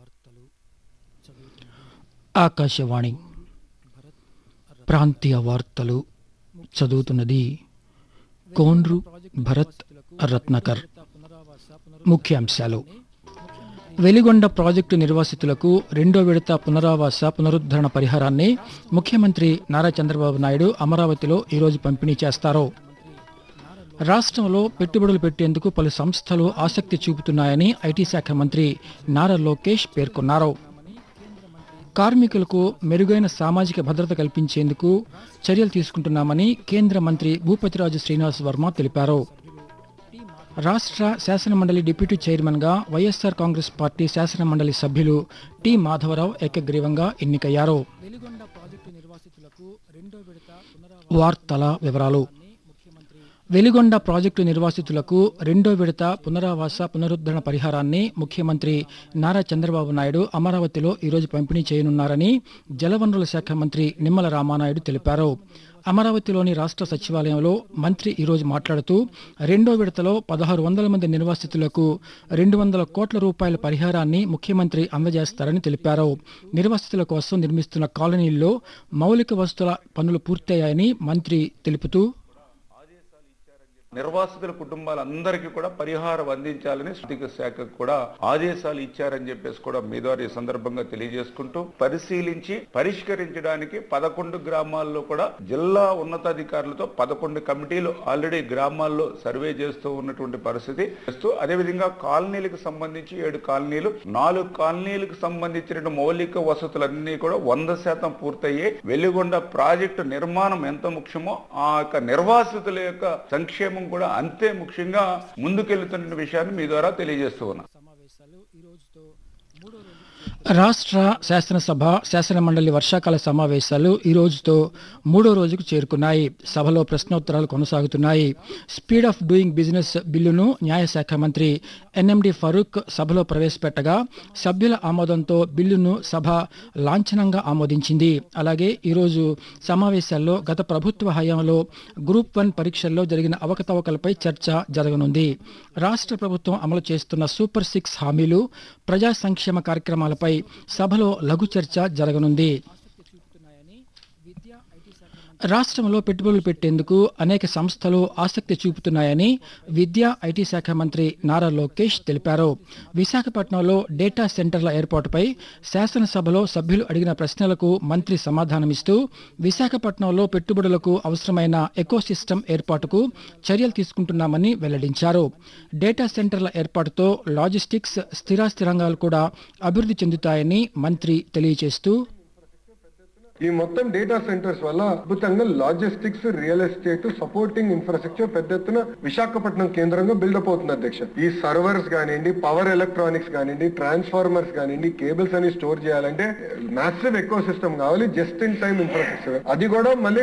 ఆకాశవాణి ప్రాంతీయ వార్తలు చదువుతున్నది కోన్రు భరత్ రత్నకర్ ముఖ్యాంశాలు వెలిగొండ ప్రాజెక్టు నిర్వాసితులకు రెండో విడత పునరావాస పునరుద్ధరణ పరిహారాన్ని ముఖ్యమంత్రి నారా చంద్రబాబు నాయుడు అమరావతిలో ఈరోజు పంపిణీ చేస్తారు రాష్ట్రంలో పెట్టుబడులు పెట్టేందుకు పలు సంస్థలు ఆసక్తి చూపుతున్నాయని ఐటీ శాఖ మంత్రి నారా లోకేష్ పేర్కొన్నారు కార్మికులకు మెరుగైన సామాజిక భద్రత కల్పించేందుకు చర్యలు తీసుకుంటున్నామని కేంద్ర మంత్రి భూపతిరాజు శ్రీనివాస్ వర్మ తెలిపారు రాష్ట్ర శాసనమండలి డిప్యూటీ చైర్మన్గా వైఎస్ఆర్ కాంగ్రెస్ పార్టీ శాసనమండలి సభ్యులు టి మాధవరావు ఏకగ్రీవంగా ఎన్నికయ్యారు వార్తల వివరాలు వెలిగొండ ప్రాజెక్టు నిర్వాసితులకు రెండో విడత పునరావాస పునరుద్ధరణ పరిహారాన్ని ముఖ్యమంత్రి నారా చంద్రబాబు నాయుడు అమరావతిలో ఈరోజు పంపిణీ చేయనున్నారని జలవనరుల శాఖ మంత్రి నిమ్మల రామానాయుడు తెలిపారు అమరావతిలోని రాష్ట్ర సచివాలయంలో మంత్రి ఈరోజు మాట్లాడుతూ రెండో విడతలో పదహారు వందల మంది నిర్వాసితులకు రెండు వందల కోట్ల రూపాయల పరిహారాన్ని ముఖ్యమంత్రి అందజేస్తారని తెలిపారు నిర్వాసితుల కోసం నిర్మిస్తున్న కాలనీల్లో మౌలిక వసతుల పనులు పూర్తయ్యాయని మంత్రి తెలుపుతూ నిర్వాసితుల కుటుంబాలందరికీ కూడా పరిహారం అందించాలని ఆర్థిక శాఖకు కూడా ఆదేశాలు ఇచ్చారని చెప్పేసి కూడా మీ ద్వారా ఈ సందర్భంగా తెలియజేసుకుంటూ పరిశీలించి పరిష్కరించడానికి పదకొండు గ్రామాల్లో కూడా జిల్లా ఉన్నతాధికారులతో పదకొండు కమిటీలు ఆల్రెడీ గ్రామాల్లో సర్వే చేస్తూ ఉన్నటువంటి పరిస్థితి చేస్తూ అదేవిధంగా కాలనీలకు సంబంధించి ఏడు కాలనీలు నాలుగు కాలనీలకు సంబంధించిన మౌలిక వసతులన్నీ కూడా వంద శాతం పూర్తయ్యి వెలిగొండ ప్రాజెక్టు నిర్మాణం ఎంత ముఖ్యమో ఆ యొక్క నిర్వాసితుల యొక్క సంక్షేమం కూడా అంతే ముఖ్యంగా ముందుకెళ్తున్న విషయాన్ని మీ ద్వారా తెలియజేస్తూ ఉన్నా రాష్ట్ర శాసనసభ శాసనమండలి వర్షాకాల సమావేశాలు ఈ రోజుతో మూడో రోజుకు చేరుకున్నాయి సభలో ప్రశ్నోత్తరాలు కొనసాగుతున్నాయి స్పీడ్ ఆఫ్ డూయింగ్ బిజినెస్ బిల్లును న్యాయశాఖ మంత్రి ఎన్ఎండి ఫరూక్ సభలో ప్రవేశపెట్టగా సభ్యుల ఆమోదంతో బిల్లును సభ లాంఛనంగా ఆమోదించింది అలాగే ఈరోజు సమావేశాల్లో గత ప్రభుత్వ హయాంలో గ్రూప్ వన్ పరీక్షల్లో జరిగిన అవకతవకలపై చర్చ జరగనుంది రాష్ట్ర ప్రభుత్వం అమలు చేస్తున్న సూపర్ సిక్స్ హామీలు ప్రజా సంక్షేమ కార్యక్రమాలపై సభలో లఘు చర్చ జరగనుంది రాష్ట్రంలో పెట్టుబడులు పెట్టేందుకు అనేక సంస్థలు ఆసక్తి చూపుతున్నాయని విద్యా ఐటీ శాఖ మంత్రి నారా లోకేష్ తెలిపారు విశాఖపట్నంలో డేటా సెంటర్ల ఏర్పాటుపై శాసనసభలో సభ్యులు అడిగిన ప్రశ్నలకు మంత్రి సమాధానమిస్తూ విశాఖపట్నంలో పెట్టుబడులకు అవసరమైన ఎకోసిస్టమ్ ఏర్పాటుకు చర్యలు తీసుకుంటున్నామని వెల్లడించారు డేటా సెంటర్ల ఏర్పాటుతో లాజిస్టిక్స్ స్థిరాస్తి రంగాలు కూడా అభివృద్ధి చెందుతాయని మంత్రి తెలియజేస్తూ ఈ మొత్తం డేటా సెంటర్స్ వల్ల అద్భుతంగా logistics real estate supporting infrastructure పెద్ద ఎత్తున విశాఖపట్నం కేంద్రంగా బిల్డప్ అవుతుంది అధ్యక్ష ఈ సర్వర్స్ కానివ్వండి పవర్ ఎలక్ట్రానిక్స్ కానివ్వండి ట్రాన్స్ఫార్మర్స్ కానివ్వండి కేబుల్స్ అని స్టోర్ చేయాలంటే మ్యాసివ్ ఎకో సిస్టమ్ కావాలి జస్ట్ ఇన్ టైం ఇన్ఫ్రాస్ట్రక్చర్ అది కూడా మళ్ళీ